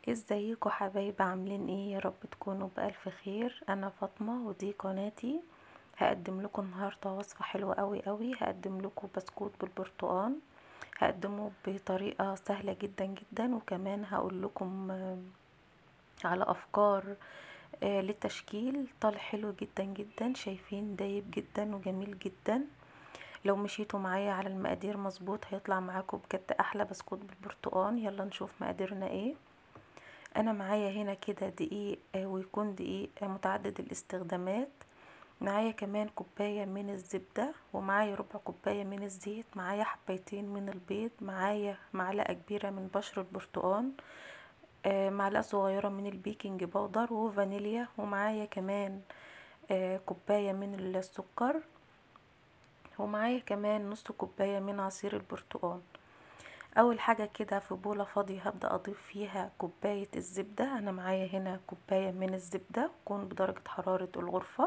ازيكم حبايبي عاملين ايه يا رب تكونوا بألف خير انا فاطمة ودي قناتي هقدم لكم النهاردة وصفة حلوة قوي قوي هقدم لكم بسكوت بالبرتقال هقدمه بطريقة سهلة جدا جدا وكمان هقول لكم على افكار للتشكيل طال حلو جدا جدا شايفين دايب جدا وجميل جدا لو مشيتوا معايا على المقادير مظبوط هيطلع معاكم بجد احلى بسكوت بالبرتقال يلا نشوف مقاديرنا ايه انا معايا هنا كده دقيق ويكون دقيق متعدد الاستخدامات معايا كمان كوباية من الزبدة ومعايا ربع كوباية من الزيت معايا حبيتين من البيض معايا معلقة كبيرة من بشر البرتقال معلقة صغيرة من البيكنج باودر وفانيليا ومعايا كمان كوباية من السكر ومعايا كمان نص كوباية من عصير البرتقال اول حاجة كده في بولة فاضية هبدأ اضيف فيها كوباية الزبدة انا معايا هنا كوباية من الزبدة تكون بدرجة حرارة الغرفة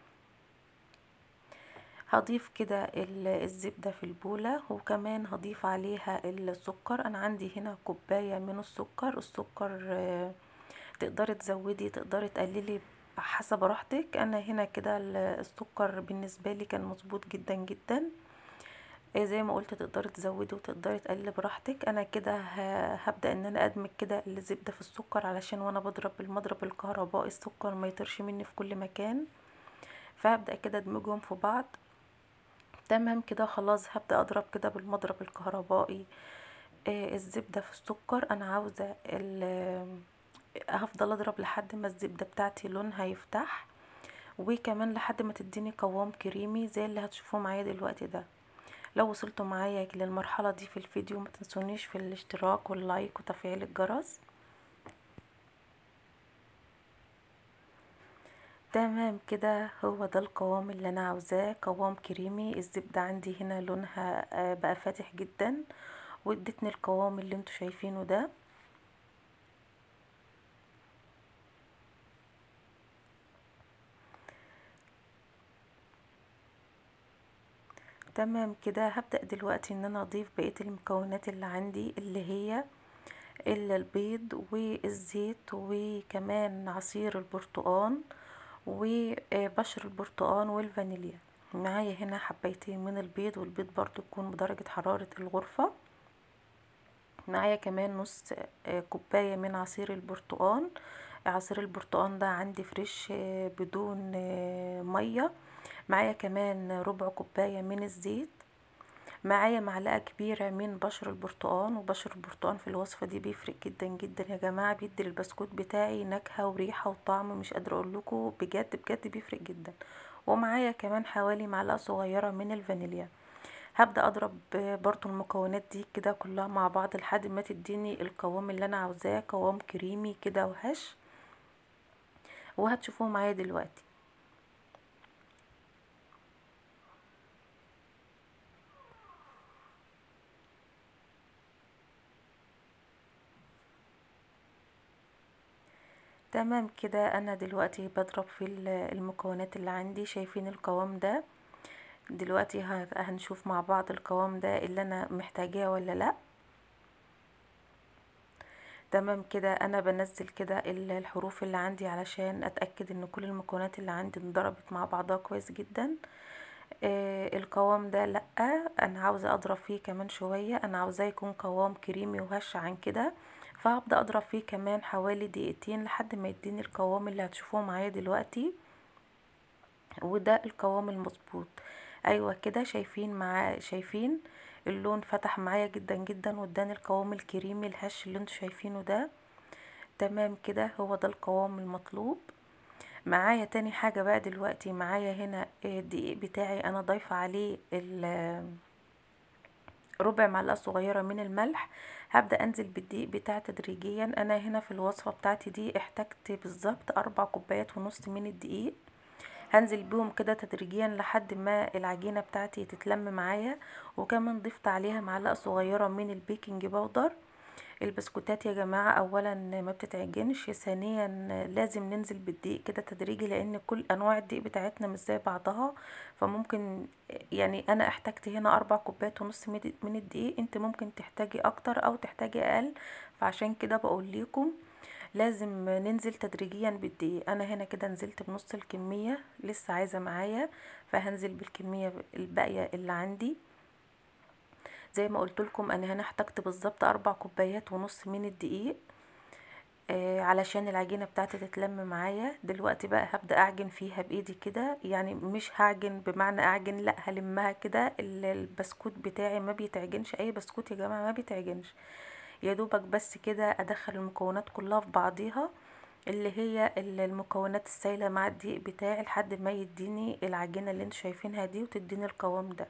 هضيف كده الزبدة في البولة وكمان هضيف عليها السكر انا عندي هنا كوباية من السكر السكر تقدري تزودي تقدري تقللي حسب راحتك انا هنا كده السكر بالنسبة لي كان مظبوط جدا جدا زي ما قلت تقدري تزودي وتقدري تقللي براحتك انا كده هبدا ان انا ادمج كده الزبده في السكر علشان وانا بضرب بالمضرب الكهربائي السكر ما يطرش مني في كل مكان فهبدا كده ادمجهم في بعض تمام كده خلاص هبدا اضرب كده بالمضرب الكهربائي الزبده في السكر انا عاوزه هفضل اضرب لحد ما الزبده بتاعتي لونها يفتح وكمان لحد ما تديني قوام كريمي زي اللي هتشوفوه معايا دلوقتي ده لو وصلتوا معايا للمرحلة دي في الفيديو ما تنسونيش في الاشتراك واللايك وتفعيل الجرس تمام كده هو ده القوام اللي انا عاوزاه قوام كريمي الزبدة عندي هنا لونها بقى فاتح جدا وادتني القوام اللي انتوا شايفينه ده تمام كده هبدأ دلوقتي ان انا اضيف بقية المكونات اللي عندي اللي هي البيض والزيت وكمان عصير البرتقال وبشر البرتقال والفانيليا معايا هنا حبيتين من البيض والبيض برضو يكون بدرجة حرارة الغرفة معايا كمان نص كوباية من عصير البرتقال عصير البرتقال ده عندي فريش بدون ميه معايا كمان ربع كوباية من الزيت معايا معلقة كبيرة من بشر البرتقال وبشر البرتقال في الوصفة دي بيفرق جدا جدا يا جماعة بيدي للبسكوت بتاعي نكهة وريحة وطعم مش قادرة اقول لكم بجد بجد بيفرق جدا ومعايا كمان حوالي معلقة صغيرة من الفانيليا هبدأ اضرب برضو المكونات دي كده كلها مع بعض لحد ما تديني القوام اللي انا عاوزاه قوام كريمي كده وهش وهتشوفوه معايا دلوقتي تمام كده انا دلوقتي بضرب في المكونات اللي عندي شايفين القوام ده دلوقتي هنشوف مع بعض القوام ده اللي انا محتاجاه ولا لا تمام كده انا بنزل كده الحروف اللي عندي علشان اتاكد ان كل المكونات اللي عندي انضربت مع بعضها كويس جدا آه القوام ده لا انا عاوزه اضرب فيه كمان شويه انا عاوزاه يكون قوام كريمي وهش عن كده فهبدأ اضرب فيه كمان حوالي دقيقتين لحد ما يديني القوام اللي هتشوفوه معايا دلوقتي وده القوام المظبوط ايوه كده شايفين مع شايفين اللون فتح معايا جدا جدا واداني القوام الكريمي الهش اللي انتوا شايفينه ده تمام كده هو ده القوام المطلوب معايا تاني حاجة بقى دلوقتي معايا هنا الدقيق بتاعي انا ضايفة عليه ربع معلقة صغيرة من الملح هبدأ انزل بالدقيق بتاعي تدريجيا انا هنا في الوصفة بتاعتي دي احتجت بالظبط اربع كوبايات ونص من الدقيق هنزل بيهم كده تدريجيا لحد ما العجينة بتاعتي تتلم معايا وكمان ضفت عليها معلقة صغيرة من البيكنج باودر البسكوتات يا جماعة اولا ما بتتعجنش ثانيا لازم ننزل بالدقيق كده تدريجي لان كل انواع الدقيق بتاعتنا مش زي بعضها فممكن يعني انا احتجت هنا اربع كوبايات ونص من الدقيق انت ممكن تحتاجي اكتر او تحتاجي اقل فعشان كده بقول لكم لازم ننزل تدريجيا بالدقيق انا هنا كده نزلت بنص الكمية لسه عايزة معايا فهنزل بالكمية الباقية اللي عندي زي ما قلت لكم انا هنا احتجت بالظبط اربع كوبايات ونص من الدقيق آه علشان العجينة بتاعتي تتلم معايا دلوقتي بقى هبدأ اعجن فيها بايدي كده يعني مش هعجن بمعنى اعجن لا هلمها كده البسكوت بتاعي ما بيتعجنش اي بسكوت يا جماعة ما بيتعجنش يا دوبك بس كده ادخل المكونات كلها في بعضيها اللي هي المكونات السائله مع الدقيق بتاعي لحد ما يديني العجينه اللي انتوا شايفينها دي وتديني القوام ده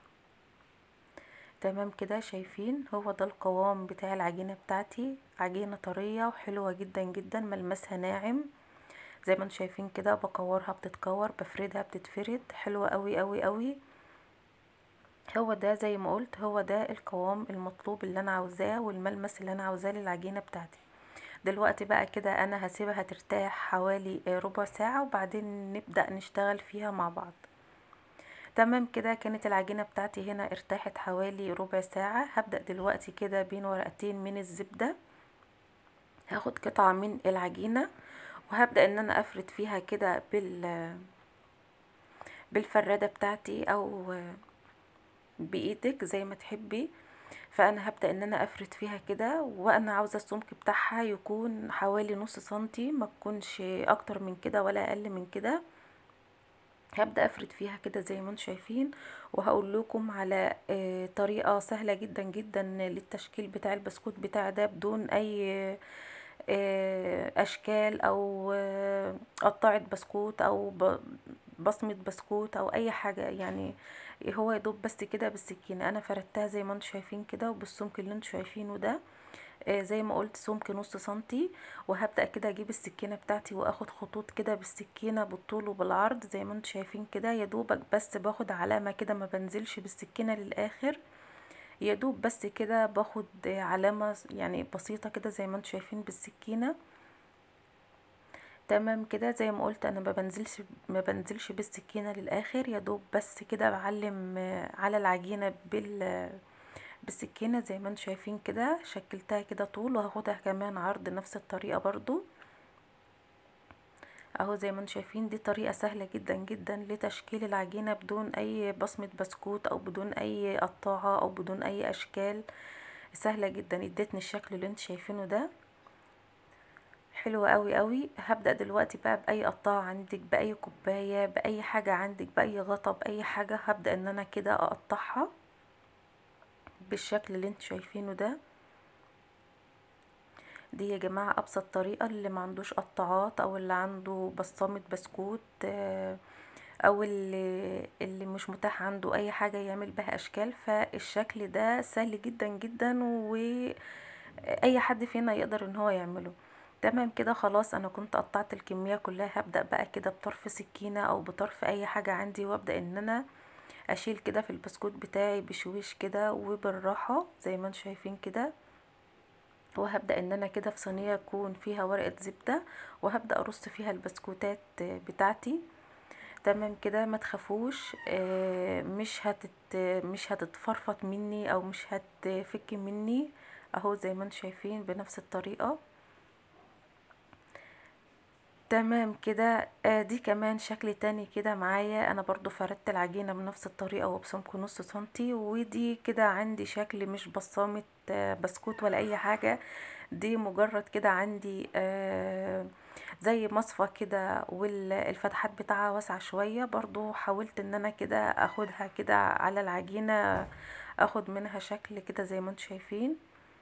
تمام كده شايفين هو ده القوام بتاع العجينه بتاعتي عجينه طريه وحلوه جدا جدا ملمسها ناعم زي ما انتوا شايفين كده بكورها بتتكور بفردها بتتفرد حلوه قوي قوي قوي هو ده زي ما قلت هو ده القوام المطلوب اللي انا عاوزاه والملمس اللي انا عاوزاه للعجينه بتاعتي دلوقتي بقى كده انا هسيبها ترتاح حوالي ربع ساعه وبعدين نبدا نشتغل فيها مع بعض تمام كده كانت العجينه بتاعتي هنا ارتاحت حوالي ربع ساعه هبدا دلوقتي كده بين ورقتين من الزبده هاخد قطعه من العجينه وهبدا ان انا افرد فيها كده بال بالفراده بتاعتي او بايدك زي ما تحبي فانا هبدا ان انا افرد فيها كده وانا عاوزه السمك بتاعها يكون حوالي نص سنتي ما تكونش اكتر من كده ولا اقل من كده هبدا افرد فيها كده زي ما انتم شايفين وهقول لكم على طريقه سهله جدا جدا للتشكيل بتاع البسكوت بتاع ده بدون اي اشكال او قطعه بسكوت او بصمه بسكوت او اي حاجه يعني هو يدوب بس كده بالسكينه انا فردتها زي ما انتم شايفين كده وبالسمك اللي انتم شايفينه ده آه زي ما قلت سمك نص سنتي وهبدا كده اجيب السكينه بتاعتي واخد خطوط كده بالسكينه بالطول وبالعرض زي ما انتم شايفين كده يا دوبك بس باخد علامه كده ما بنزلش بالسكينه للاخر يا دوب بس كده باخد علامه يعني بسيطه كده زي ما انتم شايفين بالسكينه تمام كده زي ما قلت انا ما بنزلش ما بنزلش بالسكينه للاخر يا دوب بس كده بعلم على العجينه بال بالسكينه زي ما انتم شايفين كده شكلتها كده طول وهاخدها كمان عرض نفس الطريقه برضو اهو زي ما انتم شايفين دي طريقه سهله جدا جدا لتشكيل العجينه بدون اي بصمه بسكوت او بدون اي قطاعه او بدون اي اشكال سهله جدا ادتني الشكل اللي انتم شايفينه ده حلوة قوي قوي هبدأ دلوقتي بقى بأي قطاعة عندك بأي كوباية بأي حاجة عندك بأي غطا بأي حاجة هبدأ ان انا كده اقطعها بالشكل اللي انتوا شايفينه ده دي يا جماعة ابسط طريقة اللي ما عندوش قطاعات او اللي عنده بصامة بسكوت او اللي, اللي مش متاح عنده اي حاجة يعمل بها اشكال فالشكل ده سهل جدا جدا واي حد فينا يقدر ان هو يعمله تمام كده خلاص انا كنت قطعت الكمية كلها هبدأ بقى كده بطرف سكينة او بطرف اي حاجة عندي وابدأ ان انا اشيل كده في البسكوت بتاعي بشويش كده وبالراحة زي ما انتم شايفين كده وهبدأ ان انا كده في صينية يكون فيها ورقة زبدة وهبدأ ارص فيها البسكوتات بتاعتي تمام كده ما تخافوش مش هتت مش هتتفرفط مني او مش هتفك مني اهو زي ما انتم شايفين بنفس الطريقة تمام كده آه دي كمان شكل تاني كده معايا انا برضو فردت العجينة بنفس الطريقة وبسمك نص سنتي ودي كده عندي شكل مش بصامة آه بسكوت ولا اي حاجة دي مجرد كده عندي آه زي مصفى كده والفتحات بتاعها واسعة شوية برضو حاولت ان انا كده اخدها كده على العجينة اخد منها شكل كده زي ما انتم شايفين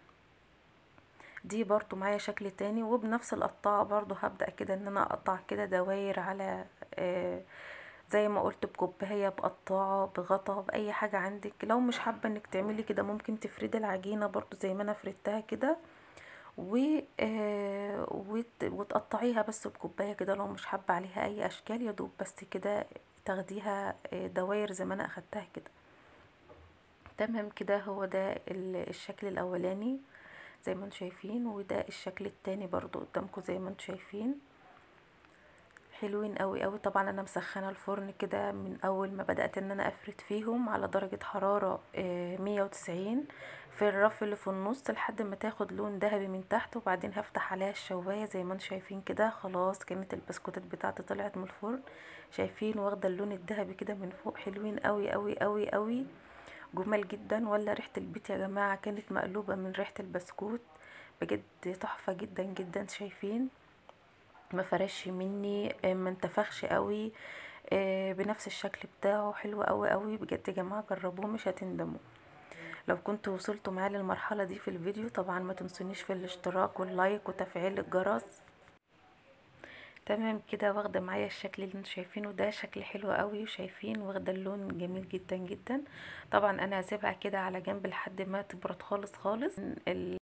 دي برضو معايا شكل تاني وبنفس القطاعة برضو هبدأ كده ان انا اقطع كده دواير على آه زي ما قلت بكوباية بقطاعة بغطا بأي حاجة عندك لو مش حابة انك تعملي كده ممكن تفردي العجينة برضو زي ما انا فردتها كده و آه وت... وتقطعيها بس بكوباية كده لو مش حابة عليها اي اشكال يا دوب بس كده تاخديها دواير زي ما انا اخدتها كده تمام كده هو ده الشكل الاولاني زي ما انتم شايفين وده الشكل التاني برضو قدامكم زي ما انتم شايفين حلوين قوي قوي طبعا انا مسخنه الفرن كده من اول ما بدات ان انا افرد فيهم على درجه حراره مية وتسعين في الرف اللي في النص لحد ما تاخد لون ذهبي من تحت وبعدين هفتح عليها الشوايه زي ما انتم شايفين كده خلاص كانت البسكوتات بتاعتي طلعت من الفرن شايفين واخده اللون الذهبي كده من فوق حلوين قوي قوي قوي قوي جمال جدا ولا ريحه البيت يا جماعه كانت مقلوبه من ريحه البسكوت بجد تحفه جدا جدا شايفين ما فرش مني ما انتفخش قوي بنفس الشكل بتاعه حلو قوي قوي بجد يا جماعه جربوه مش هتندموا لو كنتوا وصلتوا معايا للمرحله دي في الفيديو طبعا ما تنسونيش في الاشتراك واللايك وتفعيل الجرس تمام كده واخده معايا الشكل اللي انتوا شايفينه ده شكل حلو قوي وشايفين واخده اللون جميل جدا جدا طبعا انا هسيبها كده على جنب لحد ما تبرد خالص خالص